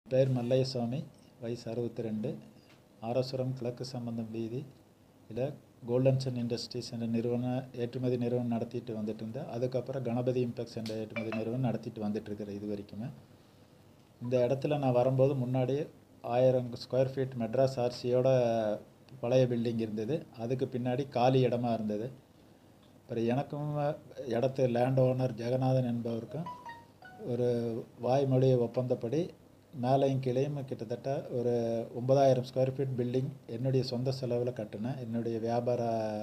பேர் மல்லையசாமி வயசு அறுபத்தி ரெண்டு ஆரசுரம் கிழக்கு சம்பந்தம் வீதி இதில் கோல்டன்சன் இண்டஸ்ட்ரீஸ் என்ற நிறுவனம் ஏற்றுமதி நிறுவனம் நடத்திட்டு வந்துட்டு இருந்தேன் அதுக்கப்புறம் கணபதி இம்பெக்ஸ் என்ற ஏற்றுமதி நிறுவனம் நடத்திட்டு வந்துட்டு இருக்கிறேன் இது வரைக்குமே இந்த இடத்துல நான் வரும்போது முன்னாடி ஆயிரம் ஸ்கொயர் ஃபீட் மெட்ராஸ் ஆர்சியோட பழைய பில்டிங் இருந்தது அதுக்கு பின்னாடி காலி இடமா இருந்தது அப்புறம் எனக்கும் இடத்து லேண்ட் ஓனர் ஜெகநாதன் என்பவருக்கும் ஒரு வாய்மொழி ஒப்பந்தப்படி மேலையும் கீழையும் கிட்டத்தட்ட ஒரு ஒன்பதாயிரம் ஸ்கொயர் ஃபீட் பில்டிங் என்னுடைய சொந்த செலவில் கட்டினேன் என்னுடைய வியாபார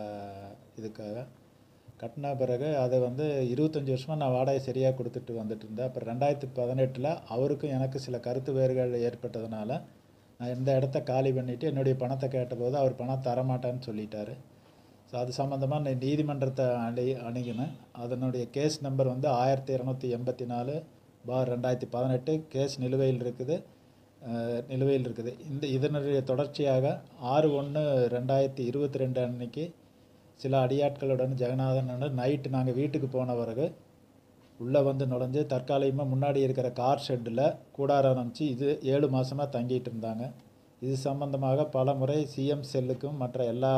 இதுக்காக கட்டின பிறகு அதை வந்து இருபத்தஞ்சி வருஷமாக நான் வாடகை சரியாக கொடுத்துட்டு வந்துட்டு இருந்தேன் அப்புறம் ரெண்டாயிரத்தி பதினெட்டில் அவருக்கும் எனக்கு சில கருத்து வேறுகள் ஏற்பட்டதுனால நான் இந்த இடத்த காலி பண்ணிவிட்டு என்னுடைய பணத்தை கேட்டபோது அவர் பணம் தரமாட்டேன்னு சொல்லிட்டாரு ஸோ அது சம்மந்தமாக நான் நீதிமன்றத்தை அணி அணுகினேன் அதனுடைய கேஸ் நம்பர் வந்து ஆயிரத்தி இரநூத்தி எண்பத்தி நாலு பார் ரெண்டாயிரத்தி பதினெட்டு கேஸ் நிலுவையில் இருக்குது அஹ், நிலுவையில் இருக்குது இந்த இதனுடைய தொடர்ச்சியாக ஆறு ஒன்று ரெண்டாயிரத்தி இருபத்தி ரெண்டு அன்னைக்கு சில அடியாட்களுடன் ஜெகநாதனுடன் நைட்டு நாங்கள் வீட்டுக்கு போன பிறகு உள்ளே வந்து நுழைஞ்சு தற்காலிகமாக முன்னாடி இருக்கிற கார் ஷெட்டில் கூடாரம் அமைச்சு இது ஏழு மாதமாக தங்கிட்டு இருந்தாங்க இது சம்பந்தமாக பல முறை சிஎம் செல்லுக்கும் மற்ற எல்லா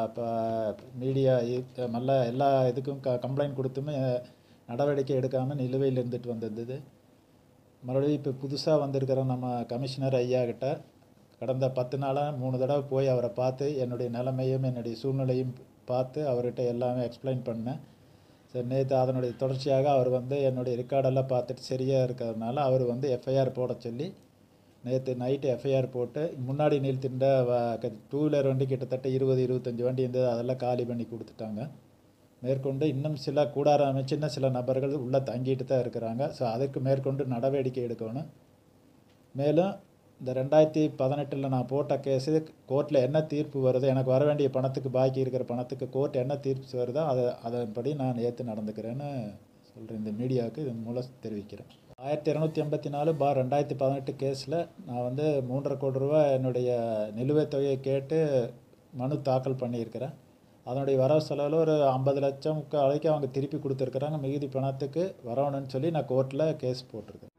மீடியா நல்ல எல்லா இதுக்கும் க கம்ப்ளைண்ட் கொடுத்துமே நடவடிக்கை எடுக்காமல் நிலுவையில் இருந்துட்டு வந்திருந்தது மறுபடியும் இப்போ புதுசாக வந்திருக்கிற நம்ம கமிஷனர் ஐயா கிட்ட கடந்த பத்து நாளாக மூணு தடவை போய் அவரை பார்த்து என்னுடைய நிலைமையும் என்னுடைய சூழ்நிலையும் பார்த்து அவர்கிட்ட எல்லாமே எக்ஸ்பிளைன் பண்ணேன் சரி நேற்று அதனுடைய தொடர்ச்சியாக அவர் வந்து என்னுடைய ரெக்கார்டெல்லாம் பார்த்துட்டு சரியாக இருக்கிறதுனால அவர் வந்து எஃப்ஐஆர் போட சொல்லி நேற்று நைட்டு எஃப்ஐஆர் போட்டு முன்னாடி நிறுத்தின்ற டூ வீலர் வண்டி கிட்டத்தட்ட இருபது இருபத்தஞ்சி வண்டி இருந்தது அதெல்லாம் காலி பண்ணி கொடுத்துட்டாங்க மேற்கொண்டு இன்னும் சில கூடார சின்ன சில நபர்கள் உள்ளே தங்கிட்டு தான் இருக்கிறாங்க ஸோ அதுக்கு மேற்கொண்டு நடவடிக்கை எடுக்கணும் மேலும் இந்த ரெண்டாயிரத்தி பதினெட்டில் நான் போட்ட கேஸு கோர்ட்டில் என்ன தீர்ப்பு வருதோ எனக்கு வர வேண்டிய பணத்துக்கு பாக்கி இருக்கிற பணத்துக்கு கோர்ட் என்ன தீர்ப்பு வருதோ அதை அதன்படி நான் ஏற்று நடந்துக்கிறேன்னு சொல்கிறேன் இந்த மீடியாவுக்கு இதன் மூலம் தெரிவிக்கிறேன் ஆயிரத்தி இரநூத்தி எண்பத்தி நாலு பார் ரெண்டாயிரத்தி பதினெட்டு கேஸில் நான் வந்து மூன்றரை கோடி ரூபா என்னுடைய நிலுவைத் தொகையை கேட்டு மனு தாக்கல் பண்ணியிருக்கிறேன் அதனுடைய வரவு செலவில் ஒரு ஐம்பது லட்சம் வரைக்கும் அவங்க திருப்பி கொடுத்துருக்குறாங்க மிகுதி பணத்துக்கு வரணும்னு சொல்லி நான் கோர்ட்டில் கேஸ் போட்டிருக்கேன்